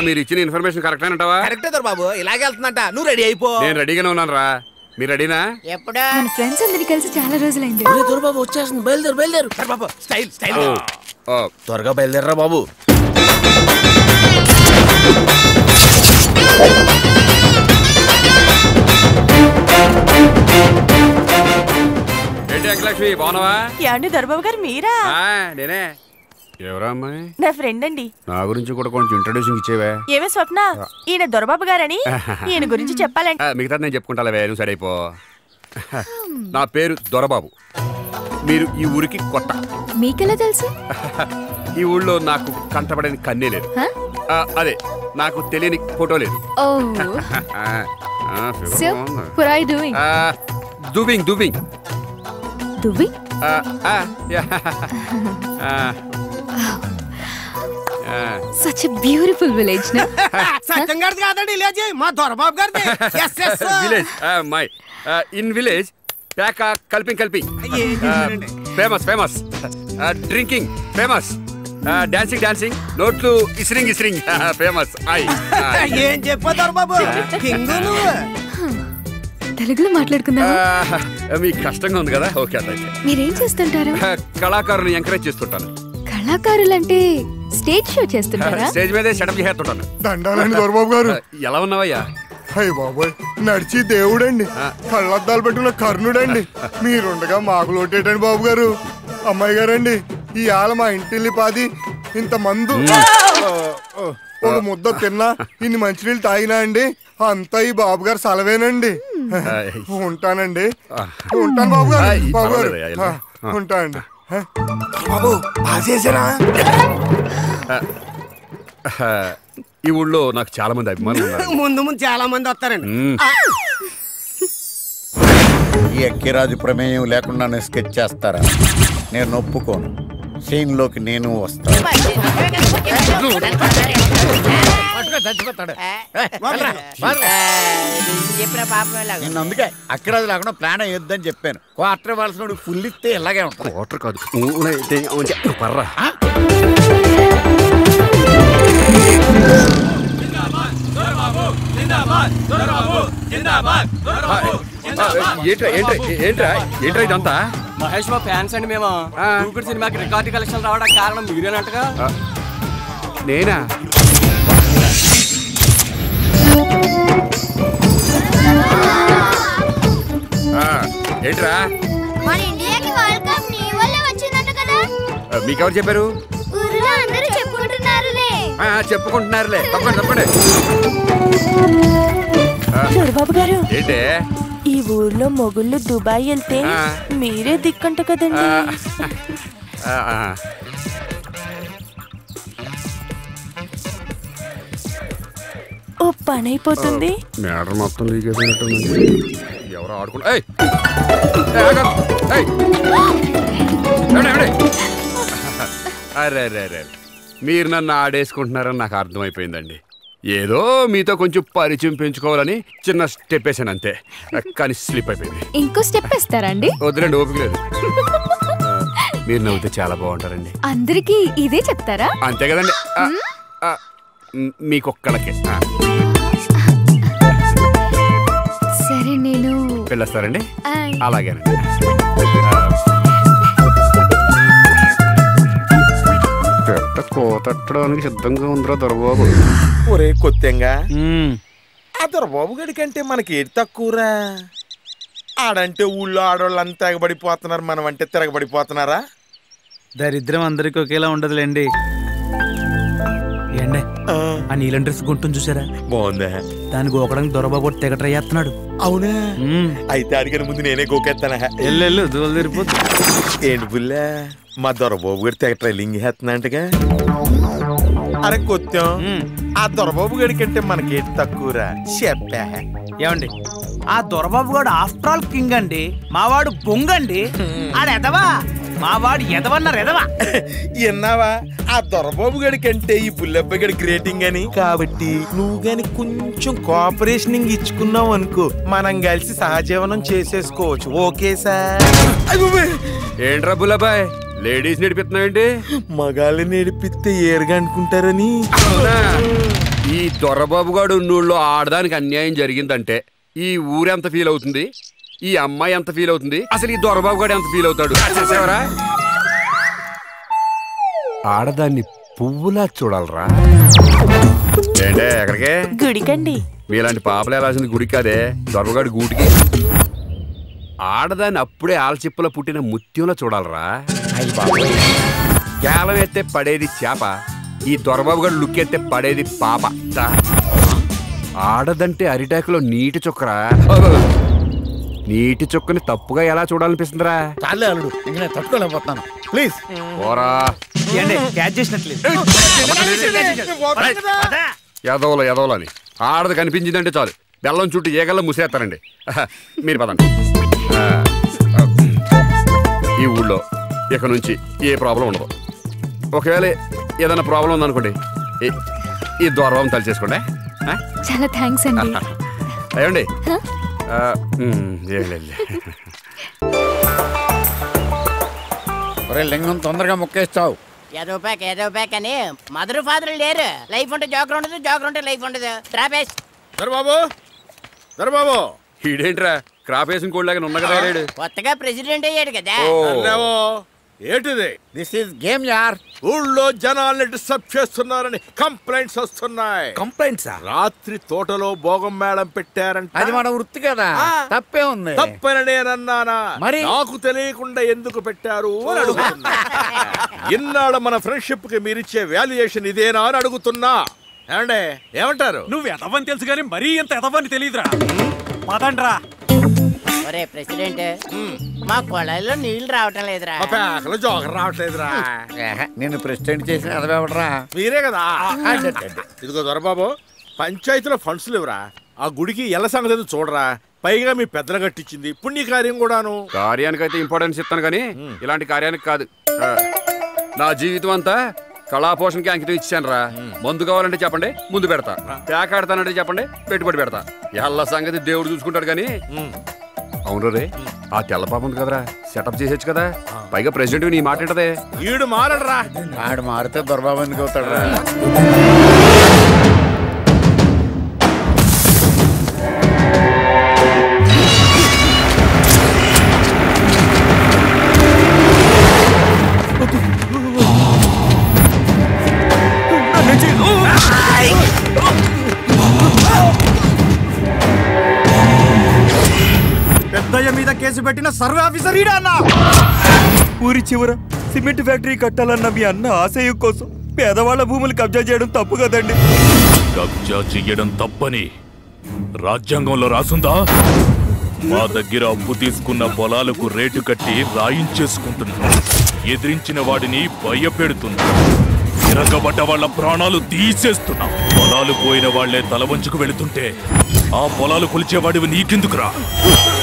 మీరు ఇచ్చిన information correct అంటావా కరెక్టే దొరబాబు ఇలాగే వెళ్తుందంట నువ్వు రెడీ అయిపో నేను రెడీగానే ఉన్నాను రా మీరు రెడీనా ఎప్పుడా మన ఫ్రెండ్స్ అందరి కలిసి చాలా రోజులైంది దొరబాబు వచ్చేస్తుంది బయలుదేరు బయలుదేరు బాబు స్టైల్ స్టైల్ ఓ, ఓ, త్వరగా బయలుదేరరా బాబు ఏంటి వెంకలక్ష్మి బాగున్నావా యాండి దొరబాబు గారు మీరా ఆ, నేనే ఎవరా అమ్మాయి నా ఫ్రెండ్ అండి నా గురించి కూడా కొంచెం ఇంట్రొడ్యూసింగ్ ఇచ్చేవే ఏమే స్వప్న ఈయన దొరబాబు గారని ఈయన గురించి చెప్పాలంటే ఆ, మిగతా నేను చెప్పుకుంటాలే నువ్వు సరే అయిపో నా పేరు దొరబాబు మీరు ఈ ఊరికి కొత్త మీకెలా తెలుసు ఈ ఊళ్ళో నాకు కంటపడని కన్నే లేదు హ? ఆ, అదే నాకు తెలియని ఫోటో లేదు ఓ ఆ, ఆ, figure సో బాగుంది. what are you doing ఆ, దుబింగ్ దుబింగ్ దువ్వి ఆ, ఆ, యా. ఆ, ఆ. సచ్ ఎ బ్యూటిఫుల్ విలేజ్ నా సత్యం గారిది కాదండి ఇలాజీ మా దొరబాబు గారిది yes yes village my in village ప్యాక కల్పింగ్ కల్పింగ్ ఏం చేశారండి? Famous famous drinking famous dancing dancing నోట్లు ఇస్రింగ్ ఇస్రింగ్ ఫేమస్ ఐ ఏం చెప్పా దొరబాబు కింగ్ నువ్వు తెలుగులో మాట్లాడుకుందామా మీకు కష్టంగా ఉంది కదా ఓకే అట్లయితే మీరేం చేస్తుంటారు ఆ, కళాకారుని ఎంకరేజ్ చేస్తుంటాను కళాకారులంటే స్టేజ్ షో చేస్తుంటారా స్టేజ్ మీదే సెటప్ చేస్తుంటాను దండాలండి దొరబాబు గారు ఆ, ఎలా ఉన్నావయ్యా అయ్య బాబోయ్ నడిచి దేవుడండి కళ్ళద్దాలు పెట్టుకున్న కర్ణుడండి మీరుండగా మాకు లోటేటండి బాబు గారు అమ్మాయి గారండి ఈ ఆల మా ఇంటిల్లి పాది ఇంత మందు ఒక ముద్ద తిన్నా ఇన్ని మంచినీళ్ళు తాగినా అండి అంతా ఈ బాబు గారు సెలవేనండి ఉంటానండి ఉంటాను బాబు గారు ఆ, ఈ బాబు గారు పర్వాలేదు, వెళ్ళి. ఆ, ఉంటానండి ఆ. బాబు బాగా చేసారా ఆ, ఈ ఊళ్ళో నాకు చాలా మంది అభిమానులు ఉన్నారు ముందు ముందు చాలా మంది వస్తారండి మ్మ్. ఈ అక్కిరాజు ప్రమేయం లేకుండా నేను స్కెచ్ చేస్తారా నేను ఒప్పుకోను సీన్ లోకి నేను వస్తాను చెప్పిన పాపం లాగా నేను అందుకే అక్కిరాజు లేకుండా ప్లాన్ అయ్యొద్దని చెప్పాను క్వార్టర్ ఇవ్వాల్సిన ఫుల్ ఇస్తే ఇలాగే ఉంటుంది వాటర్ కాదు ఊనే అయితే ఉంచే. పర్రా ఆ, ఏంట్రా ఏంట్రా ఏంట్రా ఏంట్రా ఇదంతా మహేష్ బాబు ఫ్యాన్స్ అండి మేము ఆ. దూకుడు సినిమాకి రికార్డు కలెక్షన్ రావడానికి కారణం మీరేనంటగా ఆ, నేనా ఆ, ఏంట్రా మన ఇండియాకి వరల్డ్ కప్ నీ వల్లే వచ్చిందంట కదా ఆ, మీకెవరు చెప్పారు ఊర్లో అందరూ చెప్పుకుంటున్నారులే ఆ, చెప్పుకుంటున్నారులే తప్పండి తప్పండి దొరబాబు గారు ఏంటే ఈ ఊర్లో మొగుళ్ళు దుబాయ్ వెళ్తే ఆ. మీరే దిక్కంట ఆ, కదండి ఆ, ఆ. ఓ పని అయిపోతుంది మేడర్ మొత్తం లీక్ అయిపోయినట్టుంది ఎవరు ఆడుకుంటా ఏయ్! ఏయ్, ఆగు! ఏయ్! ఏమండి, ఏమండి? అరే అరే అరే మీరు నన్ను ఆడేసుకుంటున్నారని నాకు అర్థమైపోయిందండి ఏదో మీతో కొంచెం పరిచయం పెంచుకోవాలని చిన్న స్టెప్ వేసాను అంతే కానీ స్లిప్ అయిపోయింది ఇంకో స్టెప్ వేస్తారా అండి వద్దులేండి ఓపిక లేదు ఆ, మీరు నవ్వుతే చాలా బాగుంటారండి అందరికి ఇదే చెప్తారా అంతే కదండి ఆ, ఆ, మ్, మీకొక్కళ్ళకే ఆ, సరే నేను వెళ్ళొస్తారండి ఆయ్. అలాగేనండి ఆ, పెద్ద కోతట్టడానికి సిద్ధంగా ఉందిరా దొరబాబు ఒరే కొత్తెంగా ఆ దొరబాబు గడి కంటే మనకి ఏది తక్కువరా ఆడంటే ఊళ్ళో ఆడవాళ్ళంతా ఎగబడిపోతున్నారు మనం అంటే తిరగబడిపోతున్నారా దరిద్రం అందరికి ఒకేలా ఉండదులేండి ఏండే ఆ నీలం డ్రెస్ గుంటుంది చూసారా బాగుందా దాన్ని గోకడానికి దొరబాబు తెగ ట్రై చేస్తున్నాడు అవునా అయితే అడిగిన ముందు నేనే గోకెత్తానా ఎల్లెళ్ళు దూలు తిరిపోద్దు ఏంటి బుల్లా మా దొరబాబు గారు తెగ ట్రైలింగ్ చేస్తున్నట్టుగా అరే కొత్తం ఆ దొరబాబు గడి కంటే మనకి ఏది తక్కువరా చెప్పా ఏమండి ఆ దొరబాబు గారు ఆఫ్టర్ ఆల్ కింగ్ అండి మావాడు బొంగండి ఆడ ఎదవా మావాడు ఎదవన్నారు ఎదవా విన్నావా ఆ దొరబాబు గడి కంటే ఈ బుల్లబ్బ గడి గ్రేటింగ్ అని కాబట్టి నువ్వు గాని కొంచెం కోఆపరేషన్ ఇచ్చుకున్నావు అనుకో మనం కలిసి సహజీవనం చేసేసుకోవచ్చు ఓకే సార్ ఏంట్రా బుల్లబాయ్ లేడీస్ నడిపిస్తున్నావు ఏంటి మగాళ్ళని నేడిపిస్తే ఏరుగా అనుకుంటారని అవునా? ఈ దొరబాబు గాడు ఉన్నూళ్ళో ఆడదానికి అన్యాయం జరిగిందంటే ఈ ఊరెంత ఫీల్ అవుతుంది ఈ అమ్మాయి ఎంత ఫీల్ అవుతుంది అసలు ఈ దొరబాబు గాడు ఎంత ఫీల్ అవుతాడు చేసేవరా ఆడదాన్ని పువ్వులా చూడాలరా ఏంటే ఎక్కడికే గుడికండి మీలాంటి పాపలు వెళ్ళాల్సింది గుడి కాదే దొరగాడి గూటికి ఆడదాన్ని అప్పుడే ఆలచిప్పలో పుట్టిన ముత్యంలో చూడాలరా కేవలం ఎత్తే పడేది చేప ఈ దొరబాబు గారు లుక్ ఎత్తే పడేది పాప దా. ఆడదంటే అరిటాకులో నీటి చుక్కరా నీటి చుక్కని తప్పుగా ఎలా చూడాలనిపిస్తుందిరా చాలే అల్లుడు ఇంక నేను తట్టుకోలేకపోతున్నాను ప్లీజ్ పోరా ఏండి క్యాచ్ చేసినట్లేదు ఎదవలు ఎదవలని ఆడది కనిపించిందంటే చాలు బెల్లం చుట్టూ ఏగల్లా ముసేస్తారండి మీరు పదండి ఆ, ఆ, ఈ ఊళ్ళో ఇక నుంచి ఏ ప్రాబ్లం ఉండదు ఒకవేళ ఏదైనా ప్రాబ్లం ఉందనుకోండి ఈ- ఈ దూరం తలిచేసుకోండి ఆ? చాలా థ్యాంక్స్ అండి ఏమండి ఆ, ఉమ్, ఏం లేదు ఒరే లింగం తొందరగా ముక్కేస్తావు ఏదో ప్యాక్ ఏదో ప్యాక్ అని మదర్ ఫాదర్ లేరు లైఫ్ ఉంటే జోకర్ ఉండదు జోకర్ ఉంటే లైఫ్ ఉండదు ట్రాపేస్ దొరబాబు దొరబాబు ఈడేంట్రా క్రాప్ వేసిన కోళ్ళగా ఉన్న కదా రేడు కొత్తగా ప్రెసిడెంట్ అయ్యాడు కదా అన్నావో ఏంటిది దిస్ ఈస్ గేమ్ యార్ ఊళ్ళో జనాల్ని డిస్టర్బ్ చేస్తున్నారని కంప్లైంట్స్ వస్తున్నాయి కంప్లైంట్సా రాత్రి తోటలో భోగం మేళం పెట్టారంట అది మన వృత్తి కదా ఆ. తప్పే ఉంది తప్పని నేనన్నానా మరి? నాకు తెలియకుండా ఎందుకు పెట్టారు అని అడుగుతున్నా ఇన్నాళ్ళ మన ఫ్రెండ్షిప్ కి మీరిచ్చే వాల్యుయేషన్ ఇదేనా అని అడుగుతున్నా ఏమండే ఏమంటారు నువ్వు ఎదవని తెలుసు కానీ మరీ ఇంత ఎదవని తెలియదురా పదండ్రా ఒరే ప్రెసిడెంట్ మా కొళాయిలో నీళ్లు రావటం లేదురా మా పేకలో జోకర్ రావట్లేదురా ఏహే, నిన్ను ప్రెసిడెంట్ చేసిన అదవెవడరా మీరే కదా ఇదిగో దొరబాబు పంచాయతీలో ఫండ్స్ లేవురా ఆ గుడికి ఎల్ల సంగతి ఏదో చూడరా పైగా మీ పెద్దలు కట్టించింది పుణ్యకార్యం కూడాను కార్యానికైతే ఇంపార్టెన్స్ ఇస్తాను కానీ ఇలాంటి కార్యానికి కాదు ఆ, నా జీవితం అంతా కళాపోషణకి అంకితం ఇచ్చాను రా మందు కావాలంటే చెప్పండి ముందు పెడతా పేకాడతానంటే చెప్పండి పెట్టుబడి పెడతా ఎల్ల సంగతి దేవుడు చూసుకుంటాడు కానీ అవును రే ఆ తెల్ల పాప ఉంది కదరా సెటప్ చేసేచ్చు కదా పైగా ప్రెసిడెంట్ నీ మాట ఏంటదే ఈడు మారడరా ఆడు మారితే దొరబాబు ఎందుకు అవుతాడు రా పెద్దయ్య మీద కేసు పెట్టిన సర్వే ఆఫీసర్ ఈడా అన్న ఊరి చివర సిమెంట్ ఫ్యాక్టరీ కట్టాలన్న మీ అన్న ఆశయం కోసం పేదవాళ్ళ భూములు కబ్జా చేయడం తప్పు కదండి కబ్జా చెయ్యడం తప్పని రాజ్యాంగంలో రాసుందా మా దగ్గర అప్పు తీసుకున్న పొలాలకు రేటు కట్టి రాయించేసుకుంటున్నా ఎదిరించిన వాడిని భయపెడుతున్నా తిరగబడ్డ వాళ్ళ ప్రాణాలు తీసేస్తున్నా పొలాలు పోయిన వాళ్లే తల వంచుకు వెళుతుంటే ఆ పొలాలు కొలిచేవాడివి నీకెందుకురా